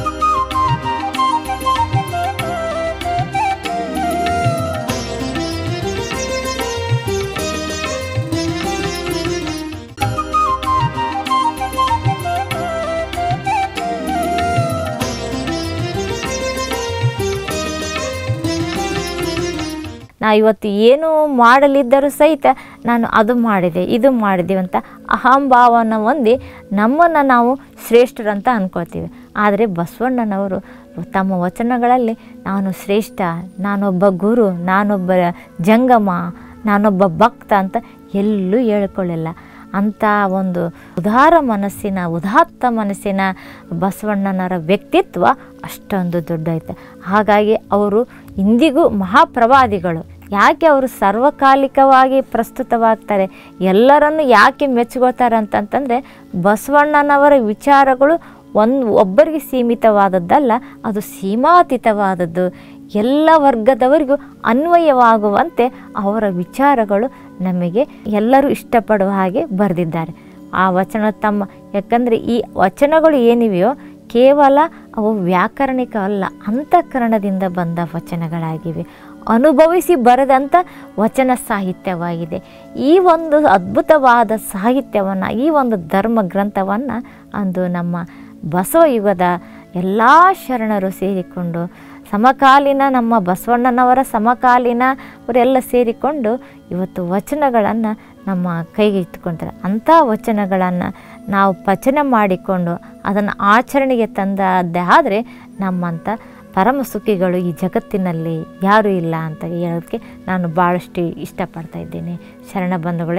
ನಾ ಇವತ್ತು ಏನು ಮಾಡಲಿದ್ದರೂ ಸಹಿತ ನಾನು ಅದು ಮಾಡಿದೆ ಇದು ಮಾಡಿದೆ ಅಂತ ಅಹಂಭಾವನ ಹೊಂದಿ ನಮ್ಮನ್ನು ನಾವು ಶ್ರೇಷ್ಠರಂತ ಅಂದ್ಕೊಳ್ತೀವಿ ಆದರೆ ಬಸವಣ್ಣನವರು ತಮ್ಮ ವಚನಗಳಲ್ಲಿ ನಾನು ಶ್ರೇಷ್ಠ ನಾನೊಬ್ಬ ಗುರು ನಾನೊಬ್ಬ ಜಂಗಮ ನಾನೊಬ್ಬ ಭಕ್ತ ಅಂತ ಎಲ್ಲೂ ಹೇಳ್ಕೊಳ್ಳಿಲ್ಲ ಅಂಥ ಒಂದು ಉದಾರ ಮನಸ್ಸಿನ ಉದಾತ್ತ ಮನಸ್ಸಿನ ಬಸವಣ್ಣನವರ ವ್ಯಕ್ತಿತ್ವ ಅಷ್ಟೊಂದು ದೊಡ್ಡೈತೆ ಹಾಗಾಗಿ ಅವರು ಇಂದಿಗೂ ಮಹಾಪ್ರವಾದಿಗಳು ಯಾಕೆ ಅವರು ಸರ್ವಕಾಲಿಕವಾಗಿ ಪ್ರಸ್ತುತವಾಗ್ತಾರೆ ಎಲ್ಲರನ್ನು ಯಾಕೆ ಮೆಚ್ಕೊಳ್ತಾರೆ ಅಂತಂತಂದರೆ ಬಸವಣ್ಣನವರ ವಿಚಾರಗಳು ಒಂದು ಒಬ್ಬರಿಗೆ ಸೀಮಿತವಾದದ್ದಲ್ಲ ಅದು ಸೀಮಾತೀತವಾದದ್ದು ಎಲ್ಲ ವರ್ಗದವರಿಗೂ ಅನ್ವಯವಾಗುವಂತೆ ಅವರ ವಿಚಾರಗಳು ನಮಗೆ ಎಲ್ಲರೂ ಇಷ್ಟಪಡುವ ಹಾಗೆ ಬರೆದಿದ್ದಾರೆ ಆ ವಚನ ತಮ್ಮ ಯಾಕಂದರೆ ಈ ವಚನಗಳು ಏನಿವೆಯೋ ಕೇವಲ ಅವು ವ್ಯಾಕರಣಿಕ ಅಲ್ಲ ಅಂತಃಕರಣದಿಂದ ಬಂದ ವಚನಗಳಾಗಿವೆ ಅನುಭವಿಸಿ ಬರೆದಂಥ ವಚನ ಸಾಹಿತ್ಯವಾಗಿದೆ ಈ ಒಂದು ಅದ್ಭುತವಾದ ಸಾಹಿತ್ಯವನ್ನು ಈ ಒಂದು ಧರ್ಮ ಗ್ರಂಥವನ್ನು ಅಂದು ನಮ್ಮ ಬಸವಯುಗದ ಎಲ್ಲ ಶರಣರು ಸೇರಿಕೊಂಡು ಸಮಕಾಲೀನ ನಮ್ಮ ಬಸವಣ್ಣನವರ ಸಮಕಾಲೀನ ಅವರೆಲ್ಲ ಸೇರಿಕೊಂಡು ಇವತ್ತು ವಚನಗಳನ್ನು ನಮ್ಮ ಕೈಗೆ ಇಟ್ಕೊಳ್ತಾರೆ ಅಂಥ ವಚನಗಳನ್ನು ನಾವು ಪಚನ ಮಾಡಿಕೊಂಡು ಅದನ್ನು ಆಚರಣೆಗೆ ತಂದದ್ದೇ ಆದರೆ ನಮ್ಮಂಥ ಪರಮ ಸುಖಿಗಳು ಈ ಜಗತ್ತಿನಲ್ಲಿ ಯಾರೂ ಇಲ್ಲ ಅಂತ ಹೇಳೋದಕ್ಕೆ ನಾನು ಭಾಳಷ್ಟು ಇಷ್ಟಪಡ್ತಾ ಇದ್ದೇನೆ ಶರಣ ಬಂಧುಗಳೇ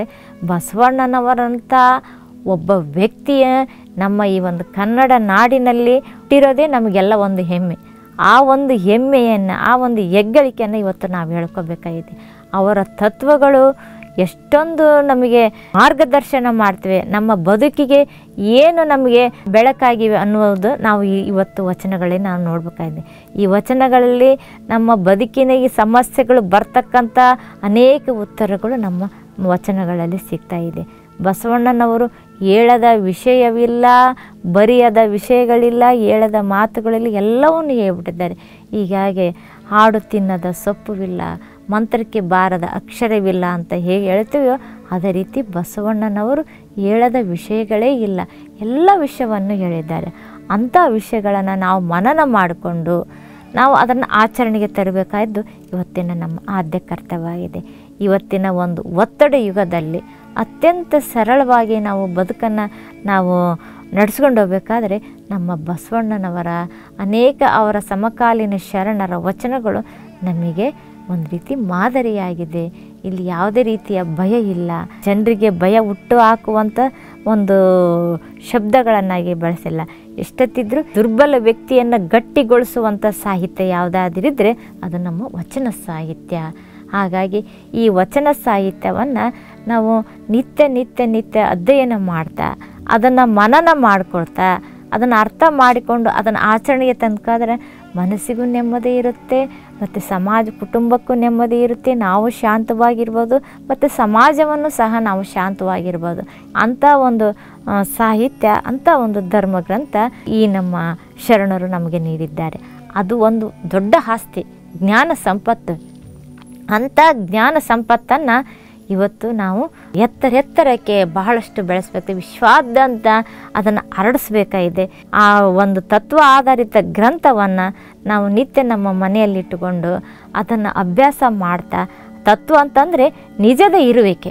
ಬಸವಣ್ಣನವರಂಥ ಒಬ್ಬ ವ್ಯಕ್ತಿಯ ನಮ್ಮ ಈ ಒಂದು ಕನ್ನಡ ನಾಡಿನಲ್ಲಿ ಹುಟ್ಟಿರೋದೇ ನಮಗೆಲ್ಲ ಒಂದು ಹೆಮ್ಮೆ ಆ ಒಂದು ಹೆಮ್ಮೆಯನ್ನು ಆ ಒಂದು ಹೆಗ್ಗಳಿಕೆಯನ್ನು ಇವತ್ತು ನಾವು ಹೇಳ್ಕೊಬೇಕಾಗಿದೆ ಅವರ ತತ್ವಗಳು ಎಷ್ಟೊಂದು ನಮಗೆ ಮಾರ್ಗದರ್ಶನ ಮಾಡ್ತವೆ ನಮ್ಮ ಬದುಕಿಗೆ ಏನು ನಮಗೆ ಬೆಳಕಾಗಿವೆ ಅನ್ನುವುದು ನಾವು ಈ ಇವತ್ತು ವಚನಗಳೇ ನಾವು ನೋಡಬೇಕಾಗಿದೆ ಈ ವಚನಗಳಲ್ಲಿ ನಮ್ಮ ಬದುಕಿನ ಈ ಸಮಸ್ಯೆಗಳು ಬರ್ತಕ್ಕಂಥ ಅನೇಕ ಉತ್ತರಗಳು ನಮ್ಮ ವಚನಗಳಲ್ಲಿ ಸಿಗ್ತಾ ಇದೆ ಬಸವಣ್ಣನವರು ಹೇಳದ ವಿಷಯವಿಲ್ಲ ಬರೆಯದ ವಿಷಯಗಳಿಲ್ಲ ಹೇಳದ ಮಾತುಗಳಲ್ಲಿ ಎಲ್ಲವನ್ನು ಹೇಳ್ಬಿಟ್ಟಿದ್ದಾರೆ ಹೀಗಾಗಿ ಹಾಡು ತಿನ್ನದ ಸೊಪ್ಪುವಿಲ್ಲ ಮಂತ್ರಕ್ಕೆ ಬಾರದ ಅಕ್ಷರವಿಲ್ಲ ಅಂತ ಹೇಗೆ ಹೇಳ್ತೀವೋ ಅದೇ ರೀತಿ ಬಸವಣ್ಣನವರು ಹೇಳದ ವಿಷಯಗಳೇ ಇಲ್ಲ ಎಲ್ಲ ವಿಷಯವನ್ನು ಹೇಳಿದ್ದಾರೆ ಅಂಥ ವಿಷಯಗಳನ್ನು ನಾವು ಮನನ ಮಾಡಿಕೊಂಡು ನಾವು ಅದನ್ನು ಆಚರಣೆಗೆ ತರಬೇಕಾದ್ದು ಇವತ್ತಿನ ನಮ್ಮ ಆದ್ಯ ಕರ್ತವ್ಯವಾಗಿದೆ ಇವತ್ತಿನ ಒಂದು ಒತ್ತಡ ಯುಗದಲ್ಲಿ ಅತ್ಯಂತ ಸರಳವಾಗಿ ನಾವು ಬದುಕನ್ನು ನಾವು ನಡೆಸ್ಕೊಂಡು ಹೋಗ್ಬೇಕಾದ್ರೆ ನಮ್ಮ ಬಸವಣ್ಣನವರ ಅನೇಕ ಅವರ ಸಮಕಾಲೀನ ಶರಣರ ವಚನಗಳು ನಮಗೆ ಒಂದು ರೀತಿ ಮಾದರಿಯಾಗಿದೆ ಇಲ್ಲಿ ಯಾವುದೇ ರೀತಿಯ ಭಯ ಇಲ್ಲ ಜನರಿಗೆ ಭಯ ಹುಟ್ಟು ಹಾಕುವಂಥ ಒಂದು ಶಬ್ದಗಳನ್ನಾಗಿ ಬಳಸಿಲ್ಲ ಎಷ್ಟೊತ್ತಿದ್ರೂ ದುರ್ಬಲ ವ್ಯಕ್ತಿಯನ್ನು ಗಟ್ಟಿಗೊಳಿಸುವಂಥ ಸಾಹಿತ್ಯ ಯಾವುದಾದ್ರಿದ್ರೆ ಅದು ನಮ್ಮ ವಚನ ಸಾಹಿತ್ಯ ಹಾಗಾಗಿ ಈ ವಚನ ಸಾಹಿತ್ಯವನ್ನು ನಾವು ನಿತ್ಯ ನಿತ್ಯ ನಿತ್ಯ ಅಧ್ಯಯನ ಮಾಡ್ತಾ ಅದನ್ನು ಮನನ ಮಾಡ್ಕೊಳ್ತಾ ಅದನ್ನು ಅರ್ಥ ಮಾಡಿಕೊಂಡು ಅದನ್ನು ಆಚರಣೆಗೆ ತಂದ್ಕಾದ್ರೆ ಮನಸ್ಸಿಗೂ ನೆಮ್ಮದಿ ಇರುತ್ತೆ ಮತ್ತು ಸಮಾಜ ಕುಟುಂಬಕ್ಕೂ ನೆಮ್ಮದಿ ಇರುತ್ತೆ ನಾವು ಶಾಂತವಾಗಿರ್ಬೋದು ಮತ್ತು ಸಮಾಜವನ್ನು ಸಹ ನಾವು ಶಾಂತವಾಗಿರ್ಬೋದು ಅಂಥ ಒಂದು ಆ, ಸಾಹಿತ್ಯ ಅಂಥ ಒಂದು ಧರ್ಮ ಗ್ರಂಥ ಈ ನಮ್ಮ ಶರಣರು ನಮಗೆ ನೀಡಿದ್ದಾರೆ ಅದು ಒಂದು ದೊಡ್ಡ ಆಸ್ತಿ ಜ್ಞಾನ ಸಂಪತ್ತು ಅಂಥ ಜ್ಞಾನ ಸಂಪತ್ತನ್ನು ಇವತ್ತು ನಾವು ಎತ್ತರ ಎತ್ತರಕ್ಕೆ ಬಹಳಷ್ಟು ಬೆಳೆಸಬೇಕು ವಿಶ್ವಾದ್ಯಂತ ಅದನ್ನು ಹರಡಿಸ್ಬೇಕಾಗಿದೆ ಆ ಒಂದು ತತ್ವ ಆಧಾರಿತ ಗ್ರಂಥವನ್ನು ನಾವು ನಿತ್ಯ ನಮ್ಮ ಮನೆಯಲ್ಲಿಟ್ಟುಕೊಂಡು ಅದನ್ನು ಅಭ್ಯಾಸ ಮಾಡ್ತಾ ತತ್ವ ಅಂತಂದರೆ ನಿಜದ ಇರುವಿಕೆ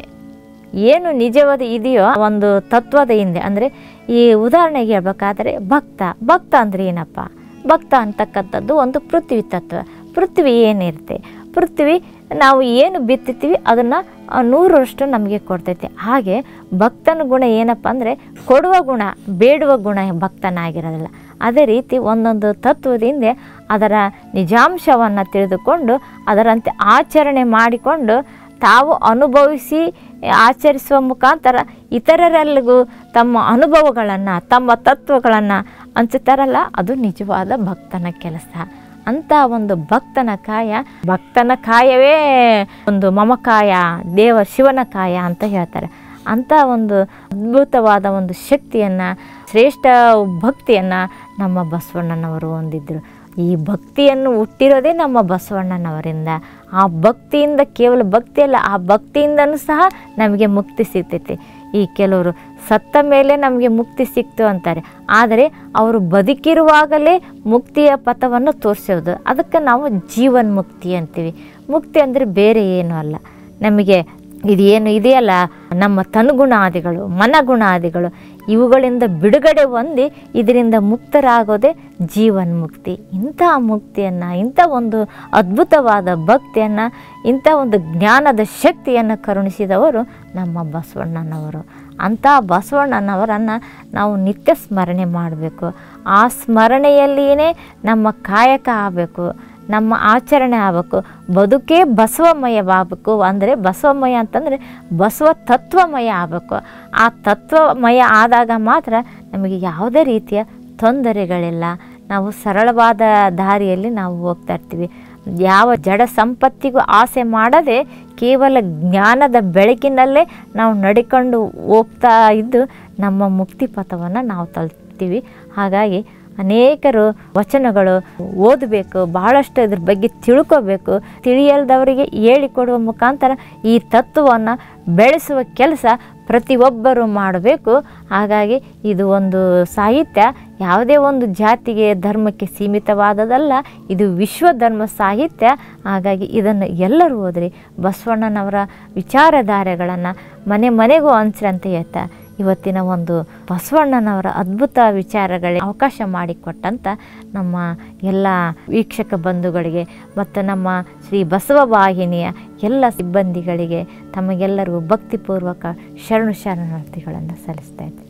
ಏನು ನಿಜವಾದ ಇದೆಯೋ ಆ ಒಂದು ತತ್ವದ ಹಿಂದೆ ಅಂದರೆ ಈ ಉದಾಹರಣೆಗೆ ಹೇಳ್ಬೇಕಾದ್ರೆ ಭಕ್ತ ಭಕ್ತ ಅಂದರೆ ಏನಪ್ಪ ಭಕ್ತ ಅಂತಕ್ಕಂಥದ್ದು ಒಂದು ಪೃಥ್ವಿ ತತ್ವ ಪೃಥ್ವಿ ಏನಿರುತ್ತೆ ಪೃಥ್ವಿ ನಾವು ಏನು ಬಿತ್ತುತ್ತೀವಿ ಅದನ್ನು ನೂರರಷ್ಟು ನಮಗೆ ಕೊಡ್ತೈತೆ ಹಾಗೆ ಭಕ್ತನ ಗುಣ ಏನಪ್ಪ ಅಂದರೆ ಕೊಡುವ ಗುಣ ಬೇಡುವ ಗುಣ ಭಕ್ತನಾಗಿರೋದಿಲ್ಲ ಅದೇ ರೀತಿ ಒಂದೊಂದು ತತ್ವದಿಂದ ಅದರ ನಿಜಾಂಶವನ್ನು ತಿಳಿದುಕೊಂಡು ಅದರಂತೆ ಆಚರಣೆ ಮಾಡಿಕೊಂಡು ತಾವು ಅನುಭವಿಸಿ ಆಚರಿಸುವ ಮುಖಾಂತರ ಇತರರೆಲ್ಲಿಗೂ ತಮ್ಮ ಅನುಭವಗಳನ್ನು ತಮ್ಮ ತತ್ವಗಳನ್ನು ಹಂಚುತ್ತಾರಲ್ಲ ಅದು ನಿಜವಾದ ಭಕ್ತನ ಕೆಲಸ ಅಂತ ಒಂದು ಭಕ್ತನ ಕಾಯ ಭಕ್ತನ ಕಾಯವೇ ಒಂದು ಮಮಕಾಯ ದೇವ ಶಿವನ ಕಾಯ ಅಂತ ಹೇಳ್ತಾರೆ ಅಂಥ ಒಂದು ಅದ್ಭುತವಾದ ಒಂದು ಶಕ್ತಿಯನ್ನು ಶ್ರೇಷ್ಠ ಭಕ್ತಿಯನ್ನು ನಮ್ಮ ಬಸವಣ್ಣನವರು ಹೊಂದಿದ್ರು ಈ ಭಕ್ತಿಯನ್ನು ಹುಟ್ಟಿರೋದೇ ನಮ್ಮ ಬಸವಣ್ಣನವರಿಂದ ಆ ಭಕ್ತಿಯಿಂದ ಕೇವಲ ಭಕ್ತಿ ಅಲ್ಲ ಆ ಭಕ್ತಿಯಿಂದನೂ ಸಹ ನಮಗೆ ಮುಕ್ತಿ ಸಿಗ್ತೈತಿ ಈ ಕೆಲವರು ಸತ್ತ ಮೇಲೆ ನಮಗೆ ಮುಕ್ತಿ ಸಿಕ್ತು ಅಂತಾರೆ ಆದರೆ ಅವರು ಬದುಕಿರುವಾಗಲೇ ಮುಕ್ತಿಯ ಪಥವನ್ನು ತೋರಿಸೋದು ಅದಕ್ಕೆ ನಾವು ಜೀವನ್ ಮುಕ್ತಿ ಅಂತೀವಿ ಮುಕ್ತಿ ಅಂದರೆ ಬೇರೆ ಏನೂ ಅಲ್ಲ ನಮಗೆ ಇದೇನು ಇದೆಯಲ್ಲ ನಮ್ಮ ತನುಗುಣಾದಿಗಳು ಮನಗುಣಾದಿಗಳು ಇವುಗಳಿಂದ ಬಿಡುಗಡೆ ಹೊಂದಿ ಇದರಿಂದ ಮುಕ್ತರಾಗೋದೇ ಜೀವನ್ ಮುಕ್ತಿ ಇಂಥ ಮುಕ್ತಿಯನ್ನು ಇಂಥ ಒಂದು ಅದ್ಭುತವಾದ ಭಕ್ತಿಯನ್ನು ಇಂಥ ಒಂದು ಜ್ಞಾನದ ಶಕ್ತಿಯನ್ನು ಕರುಣಿಸಿದವರು ನಮ್ಮ ಬಸವಣ್ಣನವರು ಅಂಥ ಬಸವಣ್ಣನವರನ್ನು ನಾವು ನಿತ್ಯ ಸ್ಮರಣೆ ಮಾಡಬೇಕು ಆ ಸ್ಮರಣೆಯಲ್ಲಿಯೇ ನಮ್ಮ ಕಾಯಕ ಆಗಬೇಕು ನಮ್ಮ ಆಚರಣೆ ಆಗಬೇಕು ಬದುಕೇ ಬಸವಮಯವಾಗಬೇಕು ಅಂದರೆ ಬಸವಮಯ ಅಂತಂದರೆ ಬಸವ ತತ್ವಮಯ ಆಗಬೇಕು ಆ ತತ್ವಮಯ ಆದಾಗ ಮಾತ್ರ ನಮಗೆ ಯಾವುದೇ ರೀತಿಯ ತೊಂದರೆಗಳಿಲ್ಲ ನಾವು ಸರಳವಾದ ದಾರಿಯಲ್ಲಿ ನಾವು ಹೋಗ್ತಾ ಇರ್ತೀವಿ ಯಾವ ಜಡ ಸಂಪತ್ತಿಗೂ ಆಸೆ ಮಾಡದೆ ಕೇವಲ ಜ್ಞಾನದ ಬೆಳಕಿನಲ್ಲೇ ನಾವು ನಡ್ಕೊಂಡು ಹೋಗ್ತಾ ಇದ್ದು ನಮ್ಮ ಮುಕ್ತಿ ಪಥವನ್ನು ನಾವು ತಲುಪ್ತೀವಿ ಹಾಗಾಗಿ ಅನೇಕರು ವಚನಗಳು ಓದಬೇಕು ಬಹಳಷ್ಟು ಇದ್ರ ಬಗ್ಗೆ ತಿಳ್ಕೋಬೇಕು ತಿಳಿಯಲ್ದವರಿಗೆ ಹೇಳಿಕೊಡುವ ಮುಖಾಂತರ ಈ ತತ್ವವನ್ನು ಬೆಳೆಸುವ ಕೆಲಸ ಪ್ರತಿಯೊಬ್ಬರು ಮಾಡಬೇಕು ಹಾಗಾಗಿ ಇದು ಒಂದು ಸಾಹಿತ್ಯ ಯಾವುದೇ ಒಂದು ಜಾತಿಗೆ ಧರ್ಮಕ್ಕೆ ಸೀಮಿತವಾದದಲ್ಲ ಇದು ವಿಶ್ವ ಧರ್ಮ ಸಾಹಿತ್ಯ ಹಾಗಾಗಿ ಇದನ್ನು ಎಲ್ಲರೂ ಓದ್ರಿ ಬಸವಣ್ಣನವರ ವಿಚಾರಧಾರೆಗಳನ್ನು ಮನೆ ಮನೆಗೂ ಹಂಚ್ರಿ ಅಂತ ಹೇಳ್ತಾ ಇವತ್ತಿನ ಒಂದು ಬಸವಣ್ಣನವರ ಅದ್ಭುತ ವಿಚಾರಗಳಿಗೆ ಅವಕಾಶ ಮಾಡಿಕೊಟ್ಟಂಥ ನಮ್ಮ ಎಲ್ಲ ವೀಕ್ಷಕ ಬಂಧುಗಳಿಗೆ ಮತ್ತು ನಮ್ಮ ಶ್ರೀ ಬಸವ ವಾಹಿನಿಯ ಎಲ್ಲ ಸಿಬ್ಬಂದಿಗಳಿಗೆ ತಮಗೆಲ್ಲರಿಗೂ ಭಕ್ತಿಪೂರ್ವಕ ಶರಣು ಶರಣಾರ್ಥಿಗಳನ್ನು ಸಲ್ಲಿಸ್ತಾ ಇದ್ದೀನಿ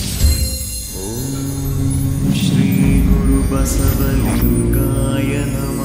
श्रीगुरुबसवलिङ्गाय नमः